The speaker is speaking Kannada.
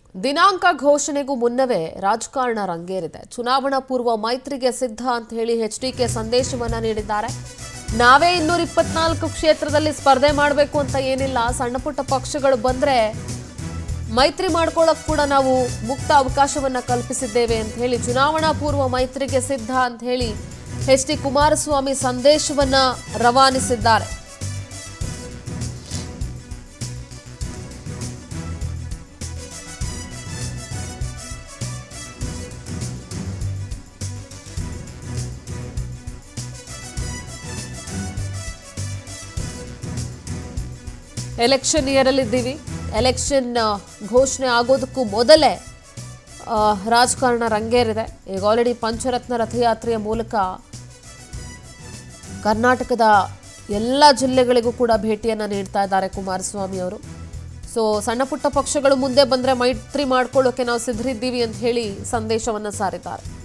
ದಿನಾಂಕ ಘೋಷಣೆಗೂ ಮುನ್ನವೇ ರಾಜಕಾರಣ ರಂಗೇರಿದೆ ಚುನಾವಣಾ ಪೂರ್ವ ಮೈತ್ರಿಗೆ ಸಿದ್ಧ ಅಂತ ಹೇಳಿ ಎಚ್ ಡಿಕೆ ಸಂದೇಶವನ್ನ ನೀಡಿದ್ದಾರೆ ನಾವೇ ಇನ್ನೂರ ಇಪ್ಪತ್ನಾಲ್ಕು ಕ್ಷೇತ್ರದಲ್ಲಿ ಸ್ಪರ್ಧೆ ಮಾಡಬೇಕು ಅಂತ ಏನಿಲ್ಲ ಸಣ್ಣ ಪುಟ್ಟ ಪಕ್ಷಗಳು ಬಂದ್ರೆ ಮೈತ್ರಿ ಮಾಡ್ಕೊಳ್ಳೋಕೆ ಕೂಡ ನಾವು ಮುಕ್ತ ಅವಕಾಶವನ್ನ ಕಲ್ಪಿಸಿದ್ದೇವೆ ಅಂತ ಹೇಳಿ ಚುನಾವಣಾ ಪೂರ್ವ ಮೈತ್ರಿಗೆ ಸಿದ್ಧ ಅಂತ ಹೇಳಿ ಎಚ್ ಡಿ ಕುಮಾರಸ್ವಾಮಿ ಸಂದೇಶವನ್ನ ರವಾನಿಸಿದ್ದಾರೆ ಎಲೆಕ್ಷನ್ ಇಯರಲ್ಲಿದ್ದೀವಿ ಎಲೆಕ್ಷನ್ ಆ, ಘೋಷಣೆ ಆಗೋದಕ್ಕೂ ಮೊದಲೇ ಆ, ರಾಜಕಾರಣ ರಂಗೇರಿದೆ ಈಗ ಆಲ್ರೆಡಿ ಪಂಚರತ್ನ ರಥಯಾತ್ರೆಯ ಮೂಲಕ ಕರ್ನಾಟಕದ ಎಲ್ಲ ಜಿಲ್ಲೆಗಳಿಗೂ ಕೂಡ ಭೇಟಿಯನ್ನು ನೀಡ್ತಾ ಇದ್ದಾರೆ ಕುಮಾರಸ್ವಾಮಿ ಅವರು ಸೊ ಸಣ್ಣ ಪುಟ್ಟ ಪಕ್ಷಗಳು ಮುಂದೆ ಬಂದರೆ ಮೈತ್ರಿ ಮಾಡ್ಕೊಳ್ಳೋಕೆ ನಾವು ಸಿದ್ಧರಿದ್ದೀವಿ ಅಂತ ಹೇಳಿ ಸಂದೇಶವನ್ನು ಸಾರಿದ್ದಾರೆ